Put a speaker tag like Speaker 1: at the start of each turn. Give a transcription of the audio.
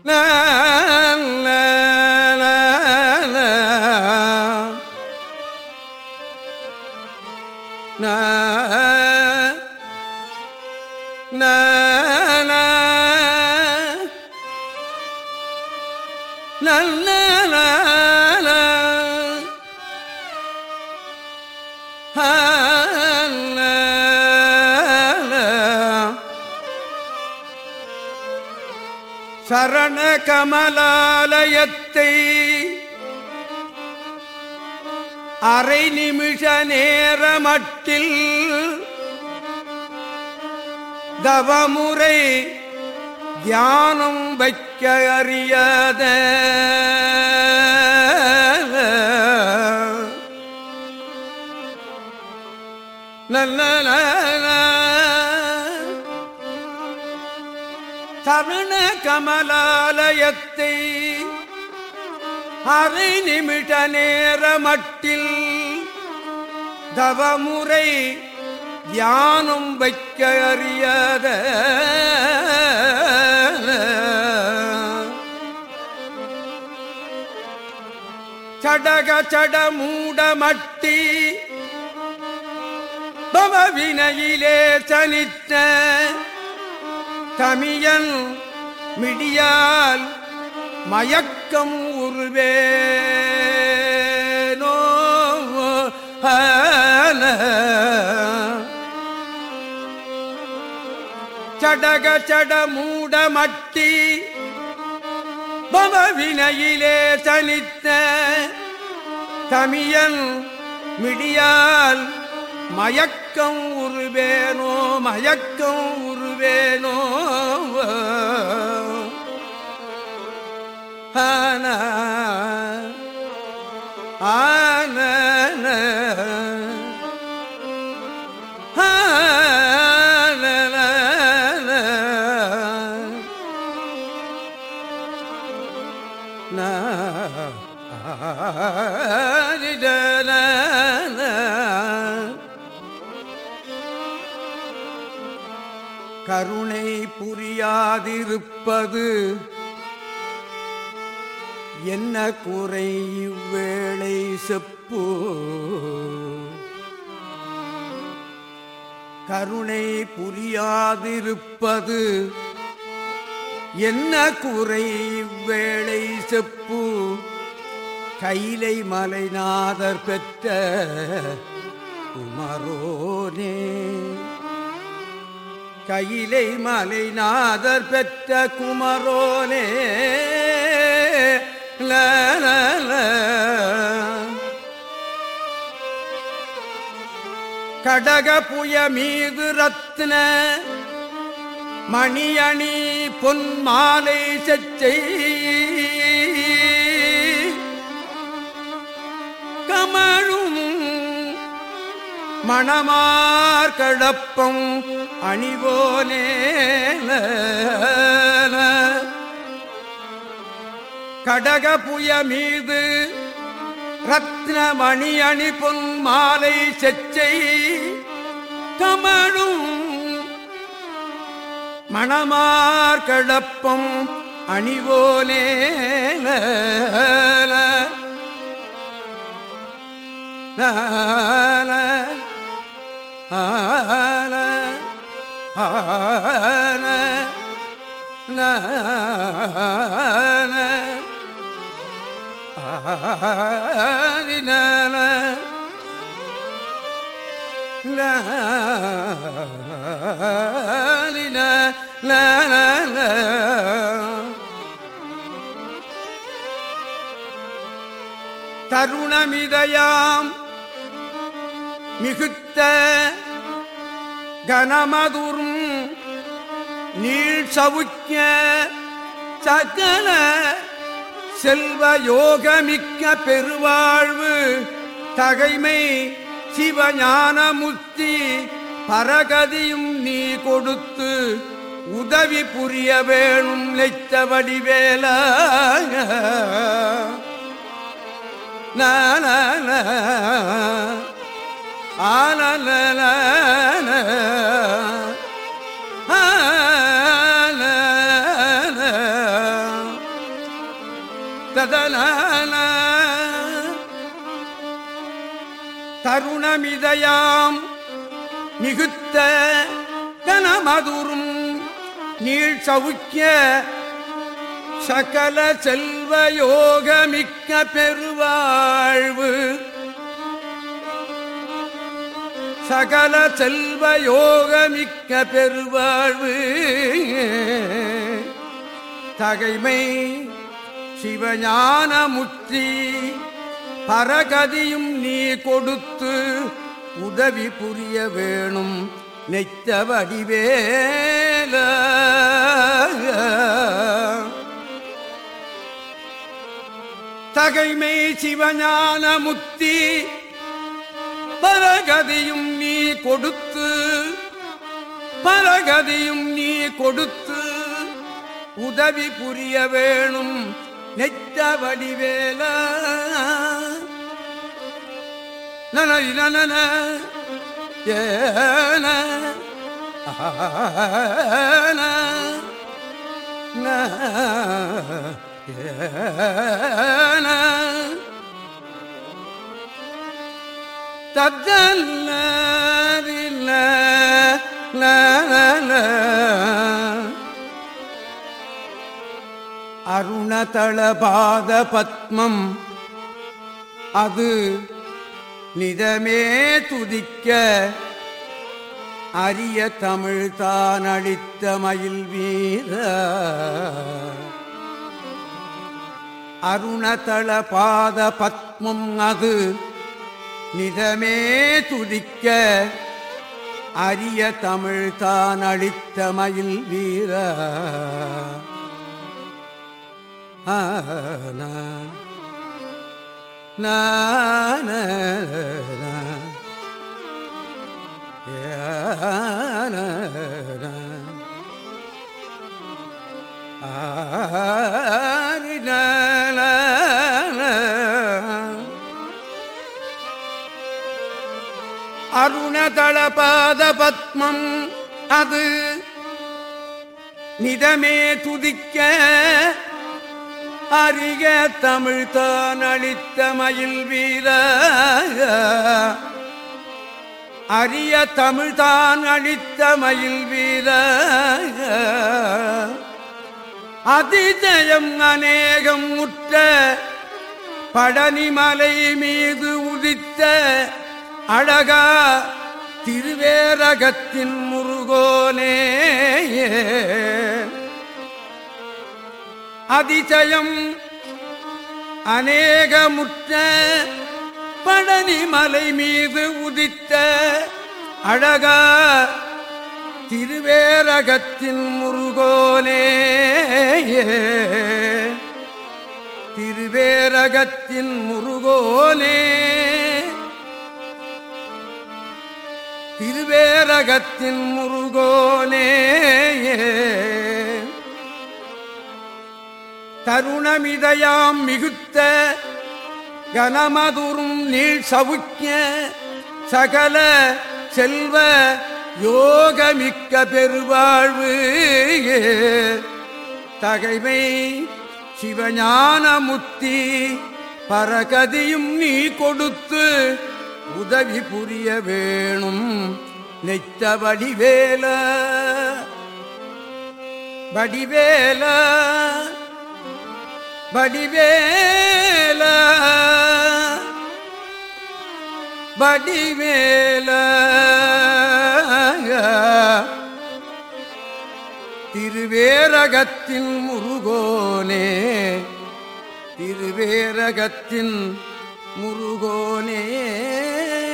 Speaker 1: சரண கமலாலயத்தை அரை நிமிஷ நேரமட்டில் தவமுறை தியானம் வைக்க அறியாத நல்ல தருண கமலாலயத்தை அரை நிமிட நேரமட்டில் தவமுறை தியானம் வைக்க அறியாத சடக சட மூடமட்டி பவவினையிலே சனித்த தமியன் மிடியால் மயக்கம் உருவேனோ சடக சட மூடமட்டி பவவினையிலே தனித்த தமியன் மிடியால் மயக்கம் உருவேனோ மயக்கம் உருவேனோ ஆன ஆன கருணை புரியாதிருப்பது என்ன குறை இவ்வேளை செப்பு கருணை புரியாதிருப்பது என்ன குறை இவ்வேளை செப்பு கைலை மலைநாதர் பெற்ற குமரோனே கையிலை மலைநாதர் பெற்ற குமரோனே கடக புய மீது ரத்ன மணியணி பொன் மாலை சச்சை கமழும் மணமார் கடப்பம் அணிவோனே கடக புய மீது ரத்னமணி அணி பொன் மாலை செச்சை கமழும் மணமார் கடப்பம் அணிவோனே ஆன ஆன ஆன தருணமிதயாம் மிகுத்த கனமதுரும் நீள் சவுக்கிய சகல செல்வ யோகமிக்க பெருவாழ்வு தகைமை சிவஞான முத்தி பரகதியும் நீ கொடுத்து உதவி புரிய வேணும் லெச்ச வடிவேல ஆன ஆன ததன தருணமிதயாம் மிகுத்த கனமதுரும் நீள் சவுக்கிய சகல செல்வ யோகமிக்க பெருவாழ்வு சகல செல்வ யோகமிக்க பெருவாழ்வு தகைமை சிவஞான முற்றி பரகதியும் நீ கொடுத்து உதவி புரிய வேணும் நெத்த வடிவேல தகைமை சிவஞான முத்தி பரகதியும் நீ கொடுத்து பரகதியும் நீ கொடுத்து உதவி புரிய வேணும் நெத்த வடிவேல நன நன ஏன ஆன ஏன தத்தல்ல அருணதளபாத பத்மம் அது நிதமே துதிக்க அரிய தமிழ் தான் அளித்த மயில் வீர அருணதளபாத பத்மம் அது நிதமே துதிக்க அரிய தமிழ் தான் அளித்த மயில் வீர ஆன நான அருணதளபாத பத்மம் அது நிதமே துதிக்க அரிய தமிழ் தான் அளித்த மயில் வீர அரிய தமிழ் தான் அளித்த மயில் வீர அதிஜயம் அநேகம் முற்ற பழனிமலை மீது உதித்த அழகா திருவேரகத்தின் முருகோனே அதிசயம் அநேகமுற்ற பழனிமலை மீது உதித்த அழகா திருவேரகத்தின் முருகோனே திருவேரகத்தின் முருகோனே திருவேரகத்தின் முருகோனே தருணமிதயாம் மிகுத்த கனமதுரும் நீள் சவுக்கிய சகல செல்வ யோகமிக்க பெருவாழ்வு தகைமை சிவஞான முத்தி பரகதியும் நீ கொடுத்து உதவி புரிய வேணும் நெத்த வடிவேல வடிவேல வடிவேல வடிவேல திருவேரகத்தின் முருகோனே திருவேரகத்தின் முருகோனே